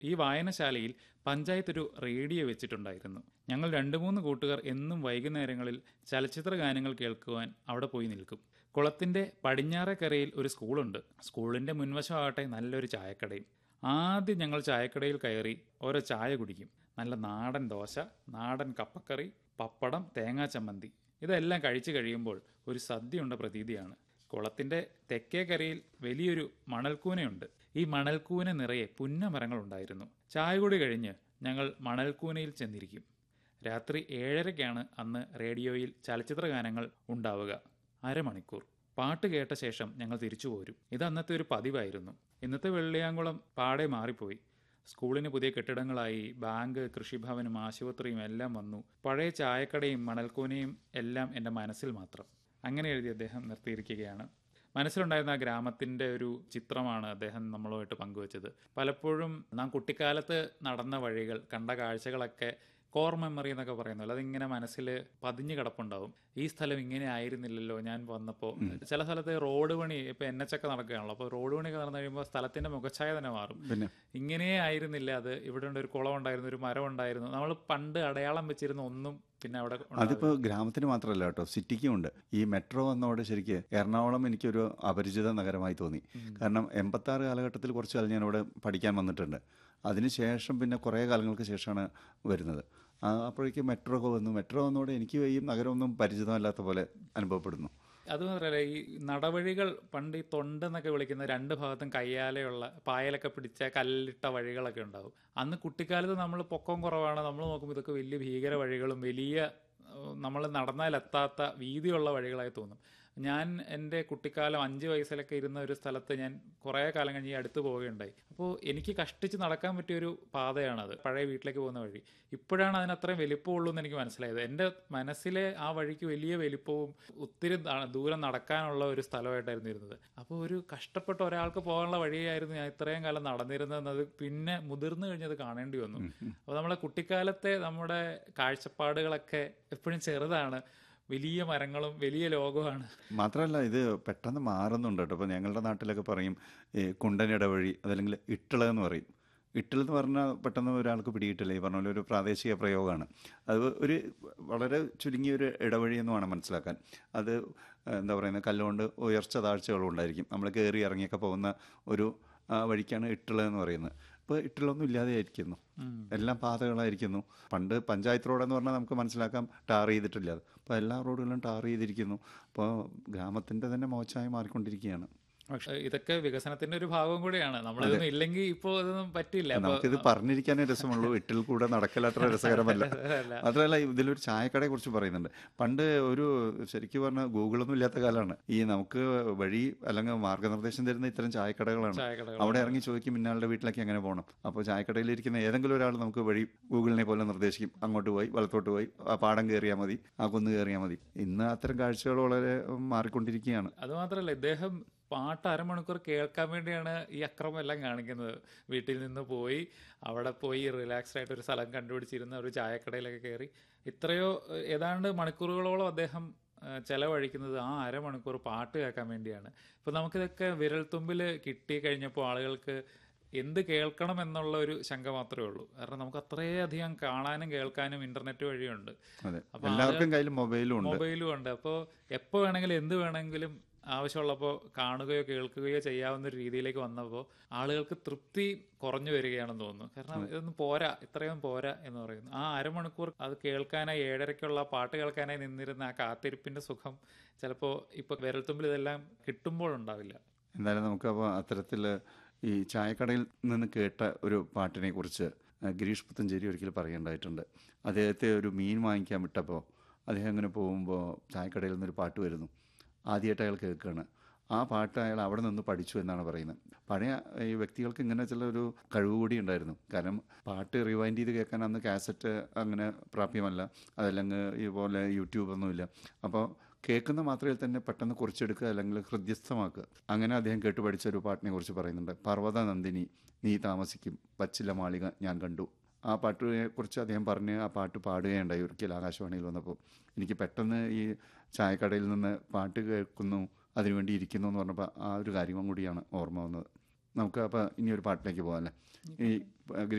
ഈ വായനശാലയിൽ പഞ്ചായത്ത് ഒരു റേഡിയോ വെച്ചിട്ടുണ്ടായിരുന്നു ഞങ്ങൾ രണ്ട് മൂന്ന് കൂട്ടുകാർ എന്നും വൈകുന്നേരങ്ങളിൽ ചലച്ചിത്ര ഗാനങ്ങൾ കേൾക്കുവാൻ അവിടെ പോയി നിൽക്കും കുളത്തിന്റെ പടിഞ്ഞാറേക്കരയിൽ ഒരു സ്കൂളുണ്ട് സ്കൂളിന്റെ മുൻവശമാകട്ടെ നല്ലൊരു ചായക്കടയും ആദ്യം ഞങ്ങൾ ചായക്കടയിൽ കയറി ഓരോ ചായ കുടിക്കും നല്ല നാടൻ ദോശ നാടൻ കപ്പക്കറി പപ്പടം തേങ്ങാ ചമ്മന്തി ഇതെല്ലാം കഴിച്ചു കഴിയുമ്പോൾ ഒരു സദ്യയുണ്ട പ്രതീതിയാണ് കുളത്തിന്റെ തെക്കേ കരയിൽ വലിയൊരു മണൽക്കൂനയുണ്ട് ഈ മണൽക്കൂന നിറയെ പുന്നമരങ്ങളുണ്ടായിരുന്നു ചായ കൂടി കഴിഞ്ഞ് ഞങ്ങൾ മണൽക്കൂനയിൽ ചെന്നിരിക്കും രാത്രി ഏഴരയ്ക്കാണ് അന്ന് റേഡിയോയിൽ ചലച്ചിത്ര ഗാനങ്ങൾ ഉണ്ടാവുക അരമണിക്കൂർ പാട്ട് കേട്ട ശേഷം ഞങ്ങൾ തിരിച്ചു പോരും ഇത് അന്നത്തെ ഒരു പതിവായിരുന്നു ഇന്നത്തെ വെള്ളിയാങ്കുളം പാടെ മാറിപ്പോയി സ്കൂളിന് പുതിയ കെട്ടിടങ്ങളായി ബാങ്ക് കൃഷിഭവനും ആശുപത്രിയും എല്ലാം വന്നു പഴയ ചായക്കടയും മണൽക്കൂനയും എല്ലാം എൻ്റെ മനസ്സിൽ മാത്രം അങ്ങനെ എഴുതി അദ്ദേഹം നിർത്തിയിരിക്കുകയാണ് മനസ്സിലുണ്ടായിരുന്ന ആ ഗ്രാമത്തിൻ്റെ ഒരു ചിത്രമാണ് അദ്ദേഹം നമ്മളുമായിട്ട് പങ്കുവച്ചത് പലപ്പോഴും നാം കുട്ടിക്കാലത്ത് നടന്ന വഴികൾ കണ്ട കാഴ്ചകളൊക്കെ കോർ മെമ്മറി എന്നൊക്കെ പറയുന്നല്ലോ അതിങ്ങനെ മനസ്സിൽ പതിഞ്ഞു കിടപ്പുണ്ടാവും ഈ സ്ഥലം ഇങ്ങനെ ആയിരുന്നില്ലല്ലോ ഞാൻ വന്നപ്പോൾ ചില സ്ഥലത്ത് റോഡ് പണി ഇപ്പൊ എൻ എച്ച് ഒക്കെ നടക്കുകയാണല്ലോ അപ്പോൾ റോഡ് പണിയൊക്കെ നടന്നു കഴിയുമ്പോൾ സ്ഥലത്തിന്റെ മുഖച്ഛായ തന്നെ മാറും പിന്നെ ഇങ്ങനെ ആയിരുന്നില്ല അത് ഇവിടെ ഉണ്ട് ഒരു കുളം ഉണ്ടായിരുന്നു ഒരു മരം ഉണ്ടായിരുന്നു നമ്മൾ പണ്ട് അടയാളം വെച്ചിരുന്ന ഒന്നും പിന്നെ അവിടെ ഉണ്ടാവില്ല. അതിപ്പോ ഗ്രാമത്തിന് മാത്രമല്ല കേട്ടോ സിറ്റിക്കും ഉണ്ട് ഈ മെട്രോ വന്നതോടെ ശരിക്ക് എറണാകുളം എനിക്കൊരു അപരിചിത നഗരമായി തോന്നി കാരണം എൺപത്തി ആറ് കാലഘട്ടത്തിൽ കുറച്ച് കാലം ഞാൻ ഇവിടെ പഠിക്കാൻ വന്നിട്ടുണ്ട് അതിനുശേഷം പിന്നെ കുറേ കാലങ്ങൾക്ക് ശേഷമാണ് വരുന്നത് ആ, അപ്പോഴേക്ക് മെട്രോ ഒക്കെ വന്നു മെട്രോ വന്നതോടെ എനിക്ക് ഈ നഗരമൊന്നും പരിചിതമല്ലാത്ത പോലെ അനുഭവപ്പെടുന്നു അത് മാത്രമല്ല ഈ നടവഴികൾ പണ്ട് ഈ തൊണ്ട് എന്നൊക്കെ വിളിക്കുന്ന രണ്ട് ഭാഗത്തും കയ്യാലെയുള്ള പായലൊക്കെ പിടിച്ച കല്ലിട്ട വഴികളൊക്കെ ഉണ്ടാവും അന്ന് കുട്ടിക്കാലത്ത് നമ്മൾ പൊക്കം കുറവാണ് നമ്മൾ നോക്കുമ്പോൾ ഇതൊക്കെ വലിയ ഭീകര വഴികളും വലിയ നമ്മൾ നടന്നാലെത്താത്ത വീതിയുള്ള വഴികളായി തോന്നും ഞാൻ എൻ്റെ കുട്ടിക്കാലം അഞ്ച് വയസ്സിലൊക്കെ ഇരുന്ന ഒരു സ്ഥലത്ത് ഞാൻ കുറേ കാലം കഴിഞ്ഞ് ഈ അടുത്ത് പോവുകയുണ്ടായി അപ്പോൾ എനിക്ക് കഷ്ടിച്ച് നടക്കാൻ പറ്റിയ ഒരു പാതയാണത് പഴയ വീട്ടിലേക്ക് പോകുന്ന വഴി ഇപ്പോഴാണ് അതിന് അത്രയും വലിപ്പമുള്ളൂ എന്ന് എനിക്ക് മനസ്സിലായത് എൻ്റെ മനസ്സിലെ ആ വഴിക്ക് വലിയ വലിപ്പവും ഒത്തിരി ന- ദൂരം നടക്കാനുള്ള ഒരു സ്ഥലമായിട്ടായിരുന്നു ഇരുന്നത് അപ്പോൾ ഒരു കഷ്ടപ്പെട്ട ഒരാൾക്ക് പോകാനുള്ള വഴിയായിരുന്നു ഞാൻ ഇത്രയും കാലം നടന്നിരുന്നത് പിന്നെ മുതിർന്നു കഴിഞ്ഞത് കാണേണ്ടി വന്നു അപ്പോൾ നമ്മളെ കുട്ടിക്കാലത്തെ നമ്മുടെ കാഴ്ചപ്പാടുകളൊക്കെ എപ്പോഴും ചെറുതാണ് വലിയ മരങ്ങളും വലിയ ലോകവുമാണ് മാത്രമല്ല ഇത് പെട്ടെന്ന് മാറുന്നുണ്ട് കേട്ടോ ഇപ്പോൾ ഞങ്ങളുടെ നാട്ടിലൊക്കെ പറയും ഈ കുണ്ടനിടവഴി അതല്ലെങ്കിൽ ഇട്ടിള എന്ന് പറയും ഇട്ടിൾ എന്ന് പറഞ്ഞാൽ പെട്ടെന്ന് ഒരാൾക്ക് പിടിയിട്ടില്ല ഈ പറഞ്ഞ പോലെ ഒരു പ്രാദേശിക പ്രയോഗമാണ് അത് ഒരു വളരെ ചുരുങ്ങിയ ഒരു ഇടവഴി എന്ന് വേണം മനസ്സിലാക്കാൻ അത് എന്താ പറയുന്നത് കല്ലുകൊണ്ട് ഉയർച്ച താഴ്ചകളും ഉണ്ടായിരിക്കും നമ്മൾ കയറി ഇറങ്ങിയൊക്കെ പോകുന്ന ഒരു ആ, വഴിക്കാണ് ഇട്ടിള എന്ന് പറയുന്നത് ഇപ്പോൾ ഇട്ടിളൊന്നും ഇല്ലാതെ ആയിരിക്കുന്നു എല്ലാം പാതകളായിരിക്കുന്നു പണ്ട് പഞ്ചായത്ത് റോഡെന്ന് പറഞ്ഞാൽ നമുക്ക് മനസ്സിലാക്കാം ടാർ ചെയ്തിട്ടില്ല അത് അപ്പോൾ എല്ലാ റോഡുകളും ടാർ ചെയ്തിരിക്കുന്നു അപ്പോൾ ഗ്രാമത്തിൻ്റെ തന്നെ മോശമായി മാറിക്കൊണ്ടിരിക്കുകയാണ് പക്ഷേ ഇതൊക്കെ വികസനത്തിന്റെ ഒരു ഭാഗം കൂടിയാണ് നമ്മളിതൊന്നും ഇല്ലെങ്കിൽ ഇപ്പോൾ ഇതൊന്നും പറ്റില്ല അപ്പൊ നമുക്കിത് പറഞ്ഞിരിക്കാനേ രസമുള്ളൂ ഇട്ടിൽ കൂടെ നടക്കലത്ര രസകരമല്ല അല്ല. മാത്രമല്ല ഇതിലൊരു ചായക്കടയെ കുറിച്ച് പറയുന്നുണ്ട് പണ്ട് ഒരു ശരിക്കും പറഞ്ഞാൽ ഗൂഗിളൊന്നും ഇല്ലാത്ത കാലമാണ് ഈ നമുക്ക് വഴി അല്ലെങ്കിൽ മാർഗനിർദ്ദേശം തരുന്ന ഇത്തരം ചായക്കടകളാണ് ചായക്കടകൾ അവിടെ ഇറങ്ങി ചോദിക്കും ഇന്നാളുടെ വീട്ടിലേക്ക് എങ്ങനെ പോകണം അപ്പോൾ ചായക്കടയിൽ ഇരിക്കുന്ന ഏതെങ്കിലും ഒരാൾ നമുക്ക് വഴി ഗൂഗിളിനെ പോലെ നിർദ്ദേശിക്കും അങ്ങോട്ട് പോയി വലത്തോട്ട് പോയി ആ പാടം കയറിയാൽ മതി ആ കുന്ന് കയറിയാൽ മതി ഇന്ന് അത്തരം കാഴ്ചകൾ വളരെ ഉം, മാറിക്കൊണ്ടിരിക്കുകയാണ് അത് മാത്രമല്ല ഇദ്ദേഹം പാട്ട് അരമണിക്കൂർ കേൾക്കാൻ വേണ്ടിയാണ് ഈ അക്രമം എല്ലാം കാണിക്കുന്നത് വീട്ടിൽ നിന്ന് പോയി അവിടെ പോയി റിലാക്സ്ഡ് ആയിട്ട് ഒരു സ്ഥലം കണ്ടുപിടിച്ചിരുന്ന ഒരു ചായക്കടയിലൊക്കെ കയറി ഇത്രയോ ഏഹ്, ഏതാണ്ട് മണിക്കൂറുകളോളം അദ്ദേഹം ഏഹ്, ചെലവഴിക്കുന്നത് ആ അരമണിക്കൂർ പാട്ട് കേൾക്കാൻ വേണ്ടിയാണ് ഇപ്പൊ നമുക്കിതൊക്കെ വിരൽത്തുമ്പിൽ കിട്ടി കഴിഞ്ഞപ്പോൾ ആളുകൾക്ക് എന്ത് കേൾക്കണം എന്നുള്ള ഒരു ശങ്ക മാത്രമേ ഉള്ളൂ കാരണം നമുക്ക് അത്രയധികം കാണാനും കേൾക്കാനും ഇന്റർനെറ്റ് വഴിയുണ്ട് അതെ അപ്പൊ എല്ലാവർക്കും കയ്യിൽ മൊബൈലും ഉണ്ട് മൊബൈലും ഉണ്ട് അപ്പോൾ എപ്പോൾ വേണമെങ്കിലും എന്ത് വേണമെങ്കിലും ആവശ്യമുള്ളപ്പോൾ കാണുകയോ കേൾക്കുകയോ ചെയ്യാവുന്ന ഒരു രീതിയിലേക്ക് വന്നപ്പോൾ ആളുകൾക്ക് തൃപ്തി കുറഞ്ഞു വരികയാണെന്ന് തോന്നുന്നു കാരണം ഇതൊന്നും പോരാ ഇത്രയും പോരാ എന്ന് പറയുന്നു ആ അരമണിക്കൂർ അത് കേൾക്കാനായി ഏഴരയ്ക്കുള്ള പാട്ട് കേൾക്കാനായി നിന്നിരുന്ന ആ കാത്തിരിപ്പിന്റെ സുഖം ചിലപ്പോൾ ഇപ്പൊ വിരൽത്തുമ്പിൽ ഇതെല്ലാം കിട്ടുമ്പോഴുണ്ടാവില്ല എന്തായാലും നമുക്ക് അപ്പോൾ അത്തരത്തിൽ ഈ ചായക്കടയിൽ നിന്ന് കേട്ട ഒരു പാട്ടിനെ കുറിച്ച് ഗിരീഷ് പുത്തഞ്ചേരി ഒരിക്കൽ പറയേണ്ടതായിട്ടുണ്ട് അദ്ദേഹത്തെ ഒരു മീൻ വാങ്ങിക്കാൻ വിട്ടപ്പോൾ അദ്ദേഹം അങ്ങനെ പോകുമ്പോൾ ചായക്കടയിൽ നിന്നൊരു പാട്ട് വരുന്നു ആദ്യമായിട്ട് അയാൾ കേൾക്കുകയാണ് ആ പാട്ട് അയാൾ അവിടെ നിന്ന് പഠിച്ചു എന്നാണ് പറയുന്നത് പഴയ ഈ വ്യക്തികൾക്ക് ഇങ്ങനെ ചില ഒരു കഴിവ് കൂടി ഉണ്ടായിരുന്നു കാരണം പാട്ട് റിവൈൻഡ് ചെയ്ത് കേൾക്കാൻ അന്ന് കാസറ്റ് അങ്ങനെ പ്രാപ്യമല്ല അതല്ലെങ്കിൽ ഇതുപോലെ യൂട്യൂബൊന്നുമില്ല അപ്പോൾ കേൾക്കുന്ന മാത്രയിൽ തന്നെ പെട്ടെന്ന് കുറിച്ചെടുക്കുക അല്ലെങ്കിൽ ഹൃദ്യസ്ഥമാക്കുക അങ്ങനെ അദ്ദേഹം കേട്ടു പഠിച്ച ഒരു പാട്ടിനെ കുറിച്ച് പറയുന്നുണ്ട് പർവ്വത നന്ദിനി നീ താമസിക്കും പച്ചില മാളിക ഞാൻ കണ്ടു ആ പാട്ടിനെ കുറിച്ച് അദ്ദേഹം പറഞ്ഞ് ആ പാട്ട് പാടുകയുണ്ടായി ഒരിക്കൽ ആകാശവാണിയിൽ വന്നപ്പോൾ എനിക്ക് പെട്ടെന്ന് ഈ ചായക്കടയിൽ നിന്ന് പാട്ട് കേൾക്കുന്നു അതിനുവേണ്ടി ഇരിക്കുന്നു എന്ന് പറഞ്ഞപ്പോൾ ആ ഒരു കാര്യം കൂടിയാണ് ഓർമ്മ വന്നത് നമുക്ക് അപ്പോൾ ഇനി ഒരു പാട്ടിലേക്ക് പോകാം അല്ലേ ഈ